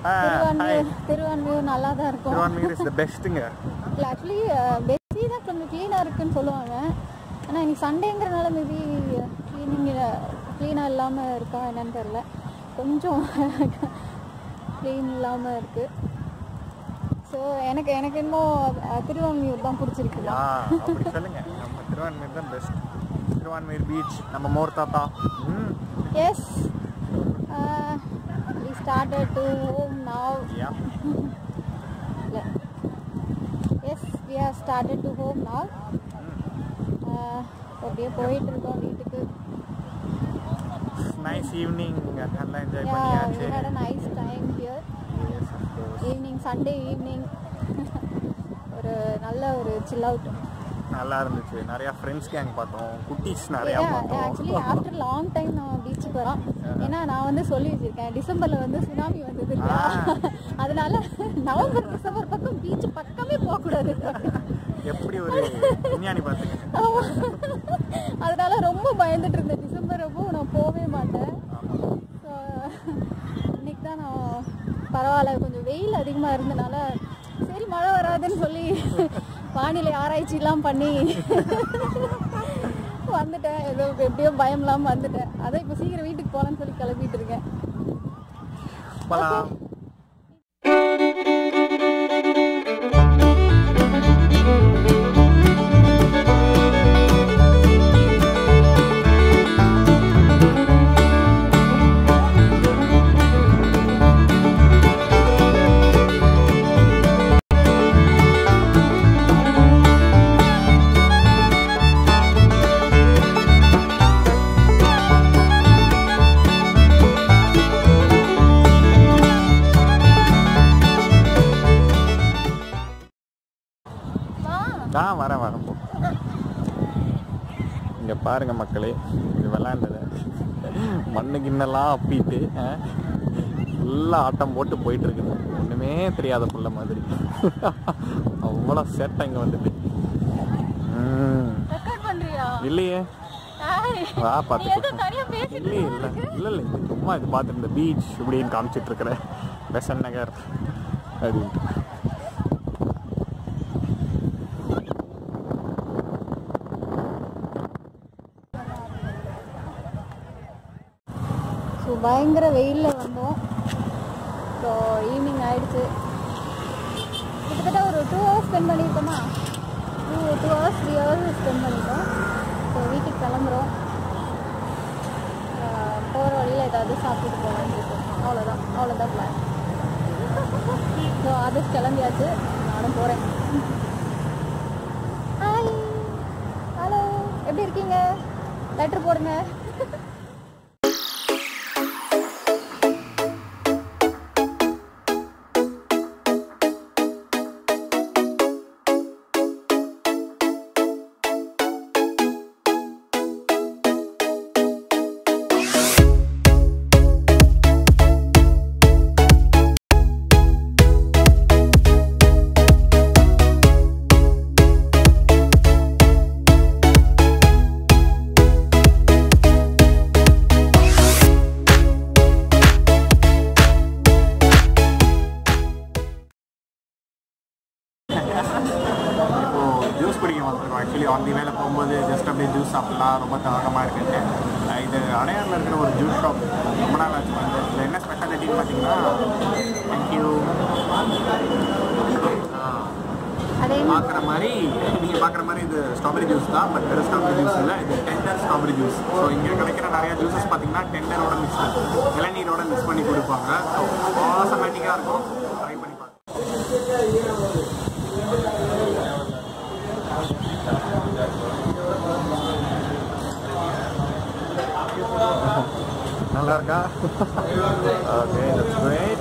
திருவான்மையூர் திருவான்மையூர் நல்லா தான் இருக்கும் திருவான்மையூர் இஸ் த பெஸ்ட்டுங்க இல்லை ஆக்சுவலி பெஸ்டி தான் கொஞ்சம் க்ளீனாக இருக்குன்னு சொல்லுவாங்க ஆனால் இன்னைக்கு சண்டேங்கிறனால மேபி க்ளீனிங் க்ளீனாக இல்லாமல் இருக்கா என்னன்னு தெரில கொஞ்சம் க்ளீன் இல்லாமல் இருக்குது ஸோ எனக்கு எனக்கு இன்னும் அஹ், திருவான்மியூர் தான் பிடிச்சிருக்கு ஆ அப்படி சொல்லுங்க நம்ம திருவான்மையூர் தான் பெஸ்ட் திருவான்மையூர் பீச் நம்ம மோர் தாத்தா ம் yes we started to home now yeah இல்லை yes we have started to home now Uh, அப்படியே போயிட்டு இருக்கோம் வீட்டுக்கு நைஸ் ஈவினிங் நல்லா என்ஜாய் Yeah, பண்ணியாச்சு we had a nice time here. Yes, of course. Evening Sunday evening ஒரு நல்ல ஒரு சில் அவுட் நல்லா இருந்துச்சு நிறைய ஃப்ரெண்ட்ஸ் கேங் பார்த்தோம் குட்டீஸ் நிறைய ஆக்சுவலி பார்த்தோம் ஆஃப்டர் லாங் டைம் நான் பீச்சுக்கு வரோம் ஏன்னா நான் வந்து சொல்லி வச்சிருக்கேன் டிசம்பர்ல வந்து சுனாமி வந்தது இல்லையா அதனால நவம்பர் டிசம்பர் பக்கம் பீச் பக்கமே போகக்கூடாது எப்படி ஒரு விஞ்ஞானி பார்த்துக்க ஆமா. அதனால ரொம்ப பயந்துட்டு இருந்தேன் டிசம்பர் அப்போ நான் போகவே மாட்டேன் So, இன்னைக்கு தான் நான் பரவாயில்ல கொஞ்சம் வெயில் அதிகமாக இருந்தனால சரி மழை வராதுன்னு சொல்லி வானிலை ஆராய்ச்சிலாம் பண்ணி வந்துட்டேன் ஏதோ எப்படியோ பயம் இல்லாமல் வந்துட்டேன் அதான் இப்போ சீக்கிரம் வீட்டுக்கு போகலான்னு சொல்லி கிளம்பிட்டு இருக்கேன் போலாம் வா தான் வரேன் வரேன் போ இங்கே பாருங்க மக்களே இது விளாண்டது மண்ணு கிண்ணெல்லாம் அப்பிட்டு ஃபுல்லாக ஆட்டம் போட்டு போயிட்டு இருக்குது ஒன்றுமே தெரியாத புள்ள மாதிரி அவ்வளோ சேட்டை இங்கே வந்துட்டு ம். ரெக்கார்ட் பண்ணுறியா இல்லையே வா பார்த்து ஏதோ தனியா பேசிட்டு இல்லையே இல்லை இல்லை இல்லை இது சும்மா இது பார்த்துட்டு இந்த பீச் இப்படின்னு காமிச்சிட்டு இருக்கிறேன் பெசன் நகர் அப்படின்ட்டு ஸோ பயங்கர வெயிலில் வந்தோம் ஸோ ஈவினிங் ஆயிடுச்சு கிட்டத்தட்ட ஒரு டூ ஹவர்ஸ் ஸ்பெண்ட் பண்ணியிருக்கோமா two two hours three hours spend பண்ணிட்டோம் ஸோ வீட்டுக்கு கிளம்புறோம் போகிற வழியில் ஏதாவது சாப்பிட்டுட்டு போகலான்னு இருக்கோம் அவ்வளோதான் அவ்வளோதான் பிளான் ஸோ ஆதர்ஸ் கிளம்பியாச்சு நானும் போகிறேன் ஹாய் ஹலோ எப்படி இருக்கீங்க லெட்டர் போடுங்க இப்போ ஜூஸ் குடிக்க வந்திருக்கோம் ஆக்சுவலி ஆன் தி வேலை போகும்போது ஜஸ்ட் அப்படியே ஜூஸ் சாப்பிடலாம் ரொம்ப தாகமாக இருக்குன்ட்டு அஹ் இது அடையாரில் இருக்கிற ஒரு ஜூஸ் ஷாப் ரொம்ப நாள் ஆச்சு வந்து இதில் என்ன ஸ்பெஷாலிட்டின்னு பார்த்தீங்கன்னா தேங்க்யூ அதே பார்க்குற மாதிரி நீங்கள் பார்க்குற மாதிரி இது ஸ்ட்ராபெரி ஜூஸ் தான் பட் வெறும் ஸ்ட்ராபெரி ஜூஸ் இல்லை இது டெண்டர் ஸ்ட்ராபெரி ஜூஸ் ஸோ இங்கே கிடைக்கிற நிறைய ஜூஸஸ் பார்த்தீங்கன்னா டெண்டரோட மிக்ஸ் இளநீரோட மிக்ஸ் பண்ணி கொடுப்பாங்க ஸோ ஆசமேட்டிக்காக இருக்கும் ட்ரை பண்ணி பார்க்கலாம் நல்லா இருக்கா ஓகே தட்ஸ் கிரேட்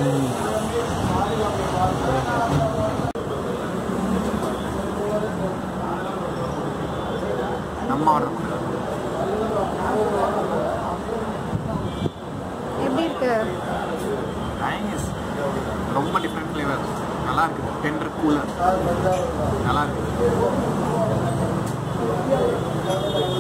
நம்ம ஆர்டர் எப்படி இருக்கு நைஸ் ரொம்ப டிஃப்ரெண்ட் ஃப்ளேவர் நல்லா இருக்குது டெண்டர் கூலர் நல்லா இருக்குது